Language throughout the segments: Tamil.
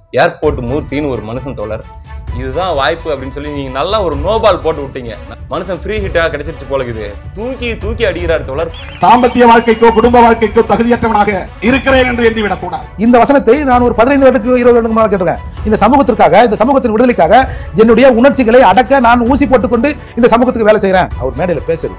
ஏர்போர்ட் மூர்த்தின்னு ஒரு மனுஷன் தோழர் இதுதான் வாய்ப்பு அப்படின்னு சொல்லி நீங்க நல்லா ஒரு நோபால் போட்டு விட்டீங்க மனுஷன் ஃப்ரீ ஹிட்டா கிடைச்சிருச்சு போல இருக்குது தூக்கி தூக்கி அடிக்கிறார் தோழர் தாம்பத்திய வாழ்க்கைக்கோ குடும்ப வாழ்க்கைக்கோ தகுதியற்றவனாக இருக்கிறேன் என்று எண்ணிவிடக் கூடாது இந்த வசனத்தை நான் ஒரு பதினைந்து வருடத்துக்கு இருபது வருடத்துக்கு மேல கேட்டிருக்கேன் இந்த சமூகத்திற்காக இந்த சமூகத்தின் விடுதலைக்காக என்னுடைய உணர்ச்சிகளை அடக்க நான் ஊசி போட்டுக்கொண்டு இந்த சமூகத்துக்கு வேலை செய்றேன் அவர் மேடையில பேசுறது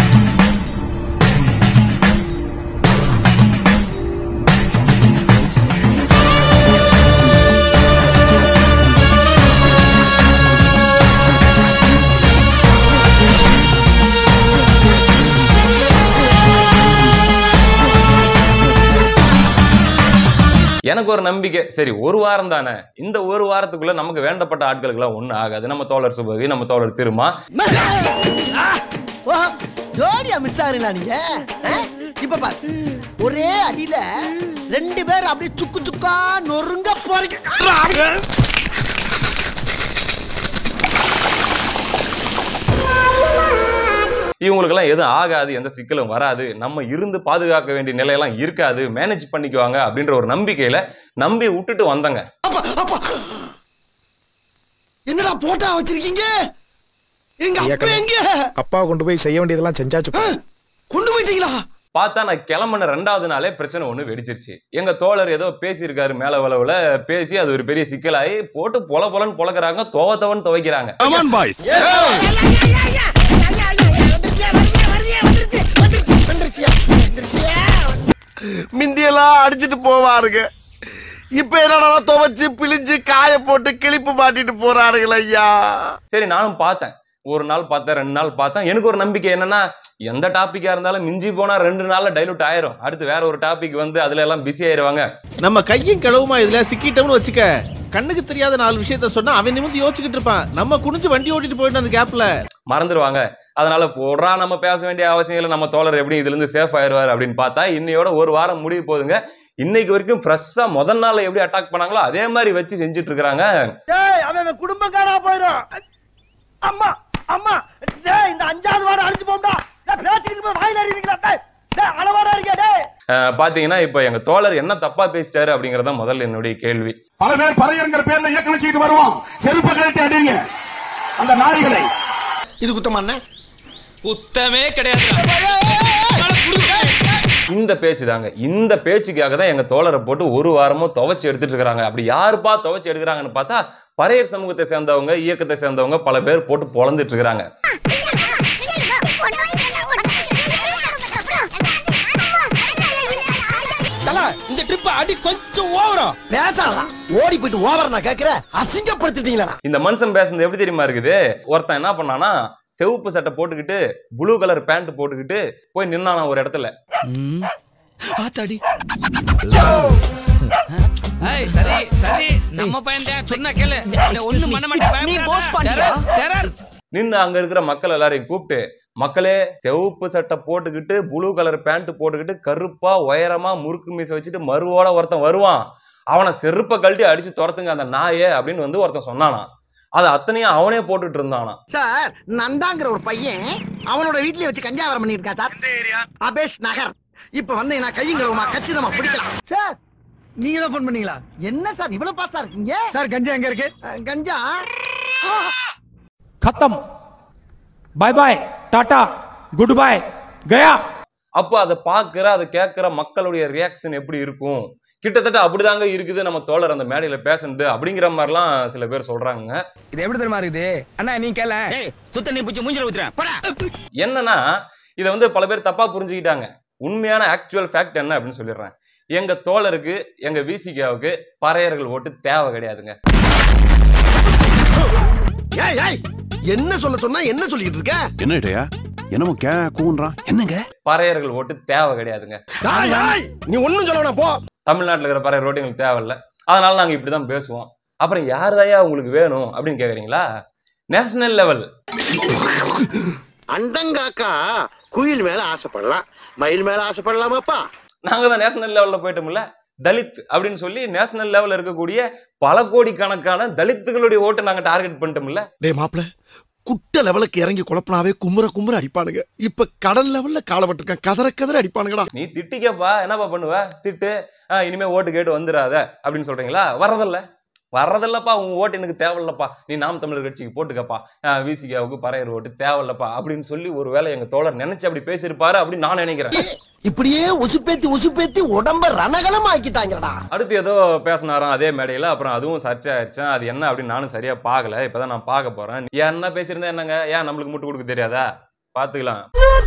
எனக்கு ஒரு நம்பிக்கை சரி ஒரு வாரம் தானே இந்த ஒரு வாரத்துக்குள்ள நமக்கு வேண்டப்பட்ட ஆட்களுக்கெல்லாம் ஒன்றும் ஆகாது நம்ம தோழர் சுபவி நம்ம தோழர் திருமா ஓ ஜோடியா மிஸ் ஆகுறீங்களா நீங்க ஆ? இப்ப பாரு ஒரே அடியில ரெண்டு பேர் அப்படியே சுக்கு சுக்கா நொறுங்க போறீங்க இவங்களுக்கெல்லாம் எதுவும் ஆகாது எந்த சிக்கலும் வராது நம்ம இருந்து பாதுகாக்க வேண்டிய நிலையெல்லாம் இருக்காது மேனேஜ் பண்ணிக்குவாங்க அப்படின்ற ஒரு நம்பிக்கையில நம்பி விட்டுட்டு வந்தங்க அப்பா அப்பா என்னடா போட்டா வச்சிருக்கீங்க எங்க அப்பா எங்க அப்பா கொண்டு போய் செய்ய வேண்டியதெல்லாம் செஞ்சாச்சு ஆ? கொண்டு போயிட்டீங்களா பார்த்தா நான் கிளம்புன ரெண்டாவது நாளே பிரச்சனை ஒன்று வெடிச்சிருச்சு எங்க தோழர் ஏதோ பேசியிருக்காரு மேல வளவுல பேசி அது ஒரு பெரிய சிக்கலாகி போட்டு பொல பொலன்னு பொழக்கிறாங்க துவத்தவன் துவைக்கிறாங்க மிந்தியெல்லாம் அடிச்சிட்டு போவாருங்க இப்ப என்னடா துவைச்சு பிழிஞ்சு காய போட்டு கிளிப்பு மாட்டிட்டு போறாருங்கள ஐயா சரி நானும் பார்த்தேன் ஒரு நாள் பார்த்தேன் ரெண்டு நாள் பார்த்தேன் எனக்கு ஒரு நம்பிக்கை என்னன்னா எந்த டாபிக்கா இருந்தாலும் மிஞ்சி போனா ரெண்டு நாள்ல டைலூட் ஆயிரும் அடுத்து வேற ஒரு டாபிக் வந்து அதுல எல்லாம் பிஸி ஆயிருவாங்க நம்ம கையும் கிளவுமா இதுல சிக்கிட்டோம்னு வச்சுக்க கண்ணுக்கு தெரியாத நாலு விஷயத்த சொன்னா அவன் நிமிந்து யோசிச்சுக்கிட்டு இருப்பான் நம்ம குனிஞ்சு வண்டி ஓட்டிட்டு போயிட்டு அந்த கேப்ல மறந்துடுவாங்க அதனால போடுறா நம்ம பேச வேண்டிய அவசியம் இல்லை நம்ம தோழர் எப்படி இதுல இருந்து சேஃப் ஆயிருவார் அப்படின்னு பார்த்தா இன்னையோட ஒரு வாரம் முடிவு போகுதுங்க இன்னைக்கு வரைக்கும் ஃப்ரெஷ்ஷா முதல் நாள் எப்படி அட்டாக் பண்ணாங்களோ அதே மாதிரி வச்சு செஞ்சுட்டு இருக்காங்க டேய் அவன் குடும்பம் காணா போயிடும் அம்மா அம்மா டேய் இந்த அஞ்சாவது வாரம் அழிஞ்சு போம்டா டேய் பேசிக்கிட்டு போய் வாயில அறிவீங்களா டேய் டேய் அளவாடா இருக்க டேய் அஹ் பாத்தீங்கன்னா இப்போ எங்க தோழர் என்ன தப்பா பேசிட்டாரு அப்படிங்கறத முதல்ல என்னுடைய கேள்வி பல பேர் பறையங்கிற பேர்ல இயக்கம் வச்சுக்கிட்டு வருவான் செருப்பு கழட்டி அடிங்க அந்த நாரிகளை இது குத்தமா குத்தமே கிடையாது இந்த பேச்சு தாங்க இந்த பேச்சுக்காக தான் எங்க தோழரை போட்டு ஒரு வாரமும் துவைச்சு எடுத்துட்டு இருக்காங்க அப்படி யாருப்பா துவைச்சு எடுக்கிறாங்கன்னு பார்த்தா பறையர் சமூகத்தை சேர்ந்தவங்க இயக்கத்தை சேர்ந்தவங்க பல பேர் போட்டு பொழந்துட்டு இருக்காங்க இந்த ட்ரிப் அடி கொஞ்சம் ஓவரா பேசலாம் ஓடி போயிட்டு ஓவர் நான் கேக்குறேன் அசிங்கப்படுத்திட்டீங்களா இந்த மனுஷன் பேசுனது எப்படி தெரியுமா இருக்குது ஒருத்தன் என்ன பண்ணானா செவப்பு சட்டை போட்டுக்கிட்டு ப்ளூ கலர் பேண்ட் போட்டுக்கிட்டு போய் நின்னானா ஒரு இடத்துல ஆத்தாடி ஏய் சரி சரி நம்ம பையன் தான் சொன்னா கேளு ஒண்ணு பண்ண மாட்டேன் நின்று அங்க இருக்கிற மக்கள் எல்லாரையும் கூப்பிட்டு மக்களே செவப்பு சட்டை போட்டுக்கிட்டு ப்ளூ கலர் பேண்ட் போட்டுக்கிட்டு கருப்பா உயரமா முறுக்கு மீசை வச்சுட்டு மறுவோட ஒருத்தன் வருவான் அவனை செருப்பை கழட்டி அடிச்சு துரத்துங்க அந்த நாயே அப்படின்னு வந்து ஒருத்தன் சொன்னானா அது அத்தனையும் அவனே போட்டுட்டு இருந்தானா சார் நந்தாங்கிற ஒரு பையன் அவனோட வீட்லயே வச்சு கஞ்சாவரம் பண்ணிருக்கா சார் அபேஷ் நகர் இப்ப வந்து நான் கையும் கழுவுமா கச்சிதமா பிடிக்கலாம் சார் நீங்க தான் போன் பண்ணீங்களா என்ன சார் இவ்வளவு பாஸ்டா இருக்கீங்க சார் கஞ்சா எங்க இருக்கு கஞ்சா खत्म bye bye tata goodbye गया அப்போ அதை பார்க்குற அதை கேட்குற மக்களுடைய ரியாக்ஷன் எப்படி இருக்கும் கிட்டத்தட்ட அப்படிதாங்க இருக்குது நம்ம தோழர் அந்த மேடையில பேசுனது அப்படிங்கிற மாதிரிலாம் சில பேர் சொல்றாங்க இது எப்படி தெரியுமா இருக்குது அண்ணா நீ கேள சுத்த நீ பிடிச்சி மூஞ்சில ஊத்துறேன் என்னன்னா இதை வந்து பல பேர் தப்பா புரிஞ்சுக்கிட்டாங்க உண்மையான ஆக்சுவல் ஃபேக்ட் என்ன அப்படின்னு சொல்லிடுறேன் எங்க தோழருக்கு எங்க விசிகாவுக்கு பறையர்கள் ஓட்டு தேவை கிடையாதுங்க ஏய் ஏய் என்ன சொல்ல சொன்னா என்ன சொல்லிட்டு இருக்க என்னடையா என்னமோ கே கூன்றான் என்னங்க பறையர்கள் ஓட்டு தேவை கிடையாதுங்க ஏய், ஏய், நீ ஒண்ணும் சொல்ல வேணாம், போ தமிழ்நாட்டில் இருக்கிற பறையர் ஓட்டு எங்களுக்கு தேவையில்ல அதனால நாங்க இப்படிதான் பேசுவோம் அப்புறம் யாருதாயா உங்களுக்கு வேணும் அப்படின்னு கேக்குறீங்களா நேஷனல் லெவல் அண்டங்காக்கா குயில் மேல ஆசைப்படலாம் மயில் மேல ஆசைப்படலாமாப்பா நாங்க தான் நேஷனல் லெவல்ல போயிட்டோம்ல தலித் அப்படின்னு சொல்லி நேஷனல் லெவல்ல இருக்கக்கூடிய பல கோடிக்கணக்கான தலித்துகளுடைய ஓட்டை நாங்க டார்கெட் பண்ணிட்டோம்ல டேய் மாப்ள குட்ட லெவலுக்கு இறங்கி குழப்பனாவே குமுற குமுற அடிப்பானுங்க இப்ப கடல் லெவல்ல காலப்பட்டிருக்கான் கதற கதற அடிப்பானுங்கடா நீ திட்டிக்கப்பா என்னப்பா பண்ணுவ திட்டு ஆ, இனிமே ஓட்டு கேட்டு வந்துடாத அப்படின்னு சொல்றீங்களா வரதில்ல வர்றதில்லப்பா உன் ஓட்டு எனக்கு தேவையில்லப்பா நீ நாம் தமிழர் கட்சிக்கு போட்டுக்கப்பா விசிகாவுக்கு பறையர் ஓட்டு தேவையில்லப்பா அப்படின்னு சொல்லி ஒருவேளை எங்க தோழர் நினைச்சு அப்படி பேசியிருப்பாரு அப்படின்னு நான் நினைக்கிறேன் இப்படியே உசுப்பேத்தி உசுப்பேத்தி உடம்ப ரணகலம் ஆக்கிட்டாங்கடா அடுத்து ஏதோ பேசினாராம் அதே மேடையில அப்புறம் அதுவும் சர்ச்சை ஆயிடுச்சு அது என்ன அப்படின்னு நானும் சரியா பார்க்கல இப்பதான் நான் பார்க்க போறேன் ஏன் என்ன பேசியிருந்தா என்னங்க ஏன் நம்மளுக்கு முட்டு கொடுக்க தெரியாதா பாத்துக்கலாம்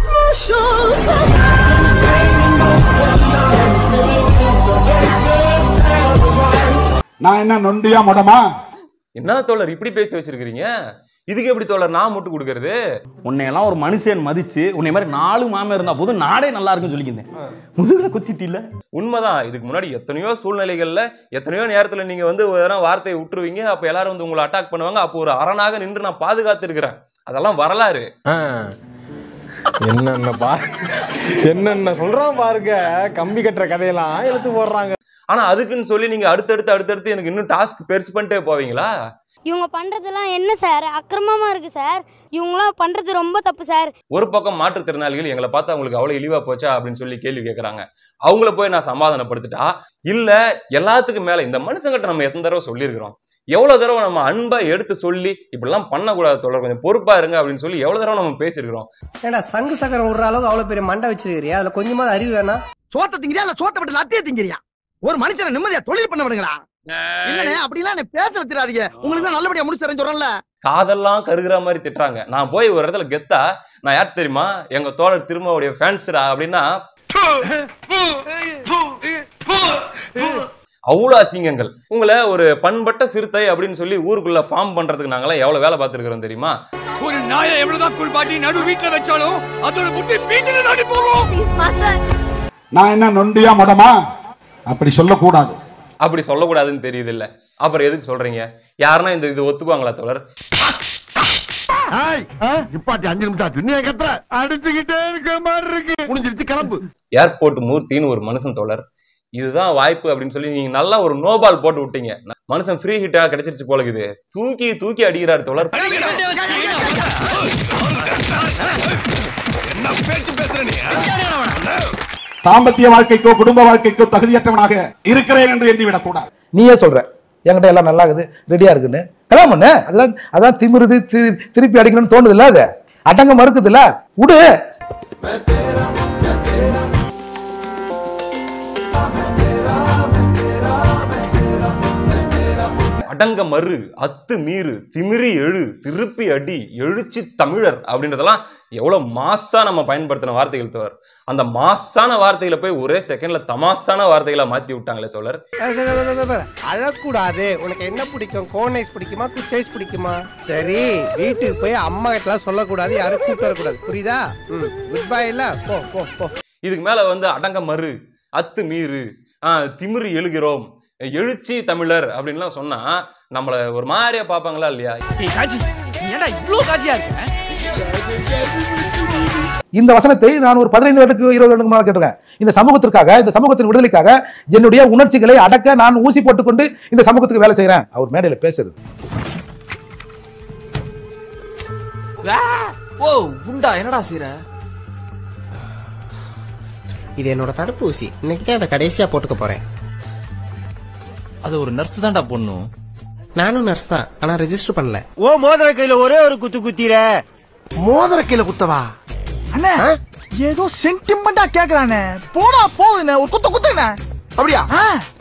நான் என்ன நொண்டியா மொடமா என்ன தோழர் இப்படி பேசி வச்சிருக்கீங்க இதுக்கு எப்படி தோழர் நான் முட்டு கொடுக்கறது உன்னையெல்லாம் ஒரு மனுஷன் மதிச்சு உன்னை மாதிரி நாலு மாமன் இருந்தா போதும் நாடே நல்லா இருக்குன்னு சொல்லிக்கிறேன் முதுகுல குத்திட்டு இல்ல உண்மைதான் இதுக்கு முன்னாடி எத்தனையோ சூழ்நிலைகள்ல எத்தனையோ நேரத்துல நீங்க வந்து ஒரு தடவை வார்த்தையை விட்டுருவீங்க அப்ப எல்லாரும் வந்து உங்களை அட்டாக் பண்ணுவாங்க அப்போ ஒரு அரணாக நின்று நான் பாதுகாத்து இருக்கிறேன் அதெல்லாம் வரலாறு என்னென்ன பா என்னென்ன சொல்றான் பாருங்க கம்பி கட்டுற கதையெல்லாம் எடுத்து போடுறாங்க ஆனா அதுக்குன்னு சொல்லி நீங்க அடுத்தடுத்து அடுத்தடுத்து எனக்கு இன்னும் டாஸ்க் பெருசு பண்ணிட்டே போவீங்களா இவங்க பண்றதெல்லாம் என்ன சார் அக்கிரமமா இருக்கு சார் இவங்களாம் பண்றது ரொம்ப தப்பு சார் ஒரு பக்கம் மாற்றுத்திறனாளிகள் எங்களை பார்த்து அவங்களுக்கு அவ்வளவு இழிவா போச்சா அப்படின்னு சொல்லி கேள்வி கேட்கறாங்க அவங்கள போய் நான் சமாதானப்படுத்திட்டா இல்ல எல்லாத்துக்கும் மேல இந்த மனுஷங்கிட்ட நம்ம எத்தனை தடவை சொல்லியிருக்கிறோம் எவ்வளவு தடவை நம்ம அன்பா எடுத்து சொல்லி இப்படிலாம் பண்ணக்கூடாது தொடர் கொஞ்சம் பொறுப்பா இருங்க அப்படின்னு சொல்லி எவ்வளவு தடவை நம்ம பேசியிருக்கிறோம் ஏடா சங்கு சக்கரம் விடுற அளவுக்கு அவ்வளவு பெரிய மண்டை வச்சிருக்கிறியா அதுல கொஞ்சமாவது அறிவு வேணா சோத்த திங்கிறியா இல்ல சோத்த விட்டு லத்திய திங்கிறியா ஒரு மனுஷனை நிம்மதியா தொழில் பண்ண விடுங்களா இல்லனே அப்படிலாம் என்ன பேச வச்சிடாதீங்க உங்களுக்கு தான் நல்லபடியா முடிச்சு சொல்றேன்ல காதெல்லாம் கருகிற மாதிரி திட்டுறாங்க நான் போய் ஒரு இடத்துல கெத்தா நான் யார் தெரியுமா எங்க தோழர் திருமாவுடைய ஃபேன்ஸ்டா அப்படின்னா அவ்வளோ அசிங்கங்கள் உங்களை ஒரு பண்பட்ட சிறுத்தை அப்படின்னு சொல்லி ஊருக்குள்ள ஃபார்ம் பண்றதுக்கு நாங்களாம் எவ்வளவு வேலை பார்த்துருக்கிறோம் தெரியுமா ஒரு நாயை எவ்வளவுதான் குளிப்பாட்டி நடு வீட்டுல வச்சாலும் அதோட முட்டி பீட்டில தாண்டி போகும் நான் என்ன நொண்டியா மொடமா அப்படி சொல்லக்கூடாது அப்படி சொல்லக்கூடாதுன்னு தெரியுது இல்ல அப்புறம் எதுக்கு சொல்றீங்க யாருன்னா இந்த இது ஒத்துக்குவாங்களா தோழர் இப்பாட்டி அஞ்சு நிமிஷம் நீ கத்துற அடிச்சுக்கிட்டே இருக்க மாதிரி இருக்கு முடிஞ்சிருச்சு கிளம்பு ஏர்போர்ட் மூர்த்தின்னு ஒரு மனுஷன் தோழர் இதுதான் வாய்ப்பு அப்படின்னு சொல்லி நீங்க நல்லா ஒரு நோபால் போட்டு விட்டீங்க மனுஷன் ஃப்ரீ ஹிட்டா கிடைச்சிருச்சு போல இது தூக்கி தூக்கி அடிக்கிறார் தோழர் தாம்பத்திய வாழ்க்கைக்கோ குடும்ப வாழ்க்கைக்கோ தகுதியற்றவனாக இருக்கிறேன் என்று எண்ணிவிடக் கூடாது நீயே சொல்ற என்கிட்ட எல்லாம் நல்லா இருக்குது ரெடியா இருக்குன்னு கல்யாணம் பண்ணு அதான் அதான் திமிருது திரு- திருப்பி அடிக்கணும்னு தோணுது இல்ல அது அடங்க மறுக்குது இல்ல விடு அடங்க மறு அத்து மீறு திமிரி எழு திருப்பி அடி எழுச்சி தமிழர் அப்படின்றதெல்லாம் எவ்வளவு மாசா நம்ம பயன்படுத்தின வார்த்தைகள் தோழர் அந்த மாசான வார்த்தைகளை போய் ஒரே செகண்ட்ல தமாசான வார்த்தைகளை மாத்தி விட்டாங்களே தோழர் அழக்கூடாது உனக்கு என்ன பிடிக்கும் கோன் ஐஸ் பிடிக்குமா குச் ஐஸ் பிடிக்குமா சரி வீட்டுக்கு போய் அம்மா கிட்ட சொல்லக்கூடாது யாரும் கூப்பிட்டு வரக்கூடாது புரியுதா குட் பை இல்ல போ போ போ இதுக்கு மேல வந்து அடங்க மறு அத்து மீறு ஆஹ், திமிரு எழுகிறோம் எழுச்சி தமிழர் அப்படின்லாம் சொன்னா நம்மள ஒரு மாதிரியா பாப்பாங்களா இல்லையா ஏன்டா இவ்ளோ காஜியா இருக்க இந்த வசனத்தை நான் ஒரு பதினைந்து வருடத்துக்கு இருபது வருடத்துக்கு முன்னால் கேட்டிருக்கேன் இந்த சமூகத்திற்காக இந்த சமூகத்தின் விடுதலைக்காக என்னுடைய உணர்ச்சிகளை அடக்க நான் ஊசி போட்டுக்கொண்டு இந்த சமூகத்துக்கு வேலை செய்றேன் அவர் மேடையில பேசுறது ஓ குண்டா என்னடா சீர இது என்னோட தடுப்பூசி இன்னைக்கு தான் அதை கடைசியா போட்டுக்க போறேன் அது ஒரு நர்ஸ் தான்டா பொண்ணும் நானும் நர்ஸ் தான் ஆனா ரெஜிஸ்டர் பண்ணல ஓ மோதிர கையில ஒரே ஒரு குத்து குத்திர மோதிர கையில குத்தவா அண்ணே ஏதோ சென்டிமெண்டா கேக்குறானே போனா போகுதுண்ணே ஒரு குத்த குத்துண்ணே அப்படியா ஆ